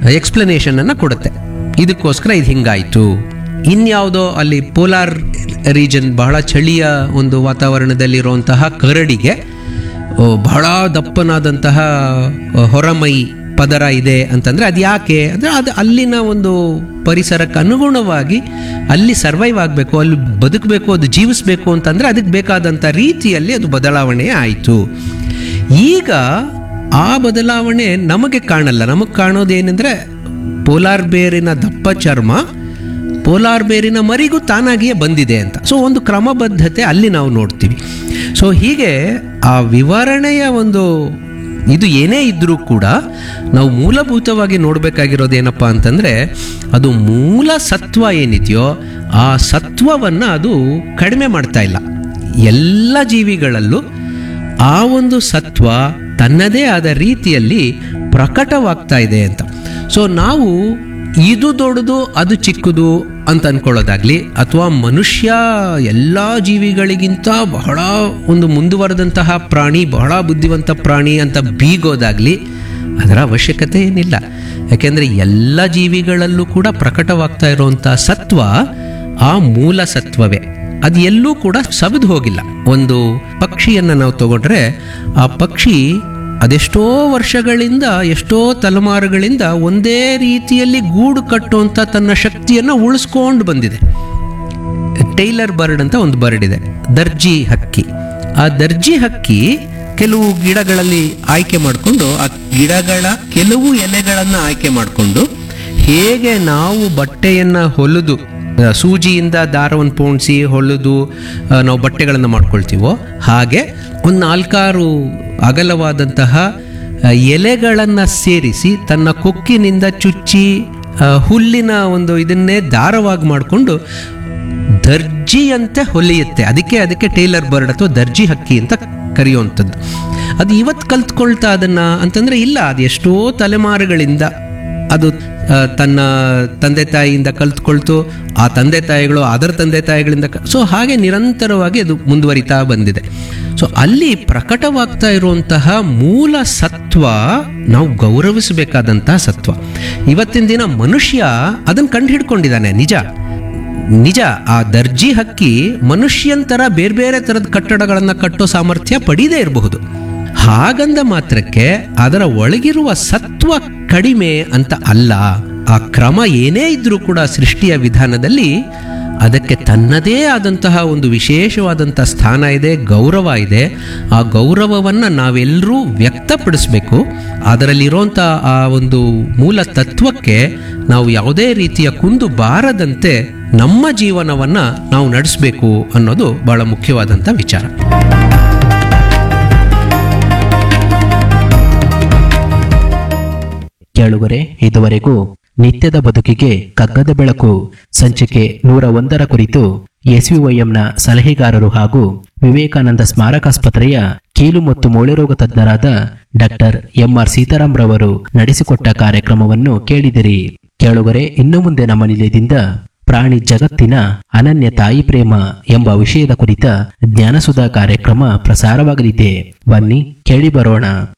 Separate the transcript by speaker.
Speaker 1: explanation ಅನ್ನ ಕೊಡುತ್ತೆ ಇದಕ್ಕೋಸ್ಕರ ಇದು ಹಿಂಗಾಯ್ತು ಇನ್ಯಾವುದೋ ಅಲ್ಲಿ ಪೋಲಾರ್ ರೀಜನ್ ಬಹಳ ಚಳಿಯ ಒಂದು ವಾತಾವರಣದಲ್ಲಿರುವಂತಹ ಕರಡಿಗೆ ಓ, ಬಹಳ ದಪ್ಪನಾದಂತಹ ಆ, ಹೊರಮೈ ಪದರ ಇದೆ ಅಂತಂದ್ರೆ ಅದು ಯಾಕೆ ಅಂದ್ರೆ ಅದು ಅಲ್ಲಿನ ಒಂದು ಪರಿಸರಕ್ಕೆ ಅನುಗುಣವಾಗಿ ಅಲ್ಲಿ ಸರ್ವೈವ್ ಆಗಬೇಕು ಅಲ್ಲಿ ಬದುಕಬೇಕು ಅದು ಜೀವಿಸಬೇಕು ಅಂತಂದ್ರೆ ಅದಕ್ಕೆ ಬೇಕಾದಂಥ ರೀತಿಯಲ್ಲಿ ಅದು ಬದಲಾವಣೆ ಆಯಿತು ಈಗ ಆ ಬದಲಾವಣೆ ನಮಗೆ ಕಾಣಲ್ಲ ನಮಗೆ ಕಾಣೋದೇನೆಂದ್ರೆ ಪೋಲಾರ್ ಬೇರಿನ ದಪ್ಪ ಚರ್ಮ ಪೋಲಾರ್ ಬೇರಿನ ಮರಿಗೂ ತಾನಾಗಿಯೇ ಬಂದಿದೆ ಅಂತ ಸೊ ಒಂದು ಕ್ರಮಬದ್ಧತೆ ಅಲ್ಲಿ ನಾವು ನೋಡ್ತೀವಿ ಸೊ ಹೀಗೆ ಆ ವಿವರಣೆಯ ಒಂದು ಇದು ಏನೇ ಇದ್ದರೂ ಕೂಡ ನಾವು ಮೂಲಭೂತವಾಗಿ ನೋಡಬೇಕಾಗಿರೋದು ಏನಪ್ಪ ಅಂತಂದರೆ ಅದು ಮೂಲ ಸತ್ವ ಏನಿದೆಯೋ ಆ ಸತ್ವವನ್ನು ಅದು ಕಡಿಮೆ ಮಾಡ್ತಾ ಇಲ್ಲ ಎಲ್ಲ ಜೀವಿಗಳಲ್ಲೂ ಆ ಒಂದು ಸತ್ವ ತನ್ನದೇ ಆದ ರೀತಿಯಲ್ಲಿ ಪ್ರಕಟವಾಗ್ತಾ ಇದೆ ಅಂತ ಸೊ ನಾವು ಇದು ದೊಡ್ಡದು ಅದು ಚಿಕ್ಕದು ಅಂತ ಅನ್ಕೊಳ್ಳೋದಾಗ್ಲಿ ಅಥವಾ ಮನುಷ್ಯ ಎಲ್ಲ ಜೀವಿಗಳಿಗಿಂತ ಬಹಳ ಒಂದು ಮುಂದುವರೆದಂತಹ ಪ್ರಾಣಿ ಬಹಳ ಬುದ್ಧಿವಂತ ಪ್ರಾಣಿ ಅಂತ ಬೀಗೋದಾಗ್ಲಿ ಅದರ ಅವಶ್ಯಕತೆ ಏನಿಲ್ಲ ಯಾಕೆಂದರೆ ಎಲ್ಲ ಜೀವಿಗಳಲ್ಲೂ ಕೂಡ ಪ್ರಕಟವಾಗ್ತಾ ಇರುವಂಥ ಸತ್ವ ಆ ಮೂಲ ಸತ್ವವೇ ಅದು ಎಲ್ಲೂ ಕೂಡ ಸವಿದು ಹೋಗಿಲ್ಲ ಒಂದು ಪಕ್ಷಿಯನ್ನು ನಾವು ತಗೊಂಡ್ರೆ ಆ ಪಕ್ಷಿ ಅದೆಷ್ಟೋ ವರ್ಷಗಳಿಂದ ಎಷ್ಟೋ ತಲೆಮಾರುಗಳಿಂದ ಒಂದೇ ರೀತಿಯಲ್ಲಿ ಗೂಡು ಕಟ್ಟುವಂಥ ತನ್ನ ಶಕ್ತಿಯನ್ನು ಉಳಿಸ್ಕೊಂಡು ಬಂದಿದೆ ಟೈಲರ್ ಬರ್ಡ್ ಅಂತ ಒಂದು ಬರ್ಡ್ ಇದೆ ದರ್ಜಿ ಹಕ್ಕಿ ಆ ದರ್ಜಿ ಹಕ್ಕಿ ಕೆಲವು ಗಿಡಗಳಲ್ಲಿ ಆಯ್ಕೆ ಮಾಡಿಕೊಂಡು ಆ ಗಿಡಗಳ ಕೆಲವು ಎಲೆಗಳನ್ನು ಆಯ್ಕೆ ಮಾಡಿಕೊಂಡು ಹೇಗೆ ನಾವು ಬಟ್ಟೆಯನ್ನು ಹೊಲಿದು ಆ, ಸೂಜಿಯಿಂದ ದಾರವನ್ನು ಪೋಣಿಸಿ ಹೊಲಿದು ಆ, ನಾವು ಬಟ್ಟೆಗಳನ್ನು ಮಾಡ್ಕೊಳ್ತೀವೋ ಹಾಗೆ ಒಂದು ನಾಲ್ಕಾರು ಅಗಲವಾದಂತಹ ಆ, ಎಲೆಗಳನ್ನು ಸೇರಿಸಿ ತನ್ನ ಕೊಕ್ಕಿನಿಂದ ಚುಚ್ಚಿ ಆ, ಹುಲ್ಲಿನ ಒಂದು ಇದನ್ನೇ ದಾರವಾಗಿ ಮಾಡಿಕೊಂಡು ದರ್ಜಿಯಂತೆ ಹೊಲಿಯುತ್ತೆ ಅದಕ್ಕೆ ಅದಕ್ಕೆ ಟೇಲರ್ ಬರ್ಡ್ ಅಥವಾ ದರ್ಜಿ ಹಕ್ಕಿ ಅಂತ ಕರೆಯುವಂಥದ್ದು ಅದು ಇವತ್ತು ಕಲ್ತ್ಕೊಳ್ತಾ ಅದನ್ನ ಅಂತಂದ್ರೆ ಇಲ್ಲ ಅದು ಎಷ್ಟೋ ತಲೆಮಾರುಗಳಿಂದ ಅದು ಆ, ತನ್ನ ತಂದೆ ತಾಯಿಯಿಂದ ಕಲ್ತ್ಕೊಳ್ತು ಆ ತಂದೆ ತಾಯಿಗಳು ಅದರ ತಂದೆ ತಾಯಿಗಳಿಂದ ಸೊ ಹಾಗೆ ನಿರಂತರವಾಗಿ ಅದು ಮುಂದುವರಿತಾ ಬಂದಿದೆ ಸೊ ಅಲ್ಲಿ ಪ್ರಕಟವಾಗ್ತಾ ಇರುವಂತಹ ಮೂಲ ಸತ್ವ ನಾವು ಗೌರವಿಸಬೇಕಾದಂತಹ ಸತ್ವ ಇವತ್ತಿನ ದಿನ ಮನುಷ್ಯ ಅದನ್ನು ಕಂಡು ಹಿಡ್ಕೊಂಡಿದ್ದಾನೆ ನಿಜ ನಿಜ ಆ ದರ್ಜಿ ಹಕ್ಕಿ ಮನುಷ್ಯಂತರ ಬೇರೆ ಬೇರೆ ಥರದ ಕಟ್ಟಡಗಳನ್ನು ಕಟ್ಟೋ ಸಾಮರ್ಥ್ಯ ಪಡೀದೇ ಇರಬಹುದು ಹಾಗಂದ ಮಾತ್ರಕ್ಕೆ ಅದರ ಒಳಗಿರುವ ಸತ್ವ ಕಡಿಮೆ ಅಂತ ಅಲ್ಲ ಆ ಕ್ರಮ ಏನೇ ಇದ್ರೂ ಕೂಡ ಸೃಷ್ಟಿಯ ವಿಧಾನದಲ್ಲಿ ಅದಕ್ಕೆ ತನ್ನದೇ ಆದಂತಹ ಒಂದು ವಿಶೇಷವಾದಂಥ ಸ್ಥಾನ ಇದೆ ಗೌರವ ಇದೆ ಆ ಗೌರವವನ್ನು ನಾವೆಲ್ಲರೂ ವ್ಯಕ್ತಪಡಿಸಬೇಕು ಅದರಲ್ಲಿರುವಂಥ ಆ ಒಂದು ಮೂಲ ತತ್ವಕ್ಕೆ ನಾವು ಯಾವುದೇ ರೀತಿಯ ಕುಂದು ಬಾರದಂತೆ ನಮ್ಮ ಜೀವನವನ್ನು ನಾವು ನಡೆಸಬೇಕು ಅನ್ನೋದು ಬಹಳ ಮುಖ್ಯವಾದಂಥ ವಿಚಾರ
Speaker 2: ಕೇಳುಗರೆ ಇದುವರೆಗೂ ನಿತ್ಯದ ಬದುಕಿಗೆ ಕಗ್ಗದ ಬೆಳಕು ಸಂಚಿಕೆ ನೂರ ಒಂದರ ಕುರಿತು ಎಸ್ವಿವೈಎಂನ ಸಲಹೆಗಾರರು ಹಾಗೂ ವಿವೇಕಾನಂದ ಸ್ಮಾರಕಾಸ್ಪತ್ರೆಯ ಕೀಲು ಮತ್ತು ಮೂಳೆ ರೋಗ ತಜ್ಞರಾದ ಡಾಕ್ಟರ್ ಎಂಆರ್ ಸೀತಾರಾಮ್ ರವರು ನಡೆಸಿಕೊಟ್ಟ ಕಾರ್ಯಕ್ರಮವನ್ನು ಕೇಳಿದಿರಿ ಕೇಳುಗರೆ ಇನ್ನು ಮುಂದೆ ನಮ್ಮ ನಿಲಯದಿಂದ ಪ್ರಾಣಿ ಜಗತ್ತಿನ ಅನನ್ಯ ತಾಯಿ ಪ್ರೇಮ ಎಂಬ ವಿಷಯದ ಕುರಿತ ಜ್ಞಾನಸುಧಾ ಕಾರ್ಯಕ್ರಮ ಪ್ರಸಾರವಾಗಲಿದೆ ಬನ್ನಿ ಕೇಳಿ ಬರೋಣ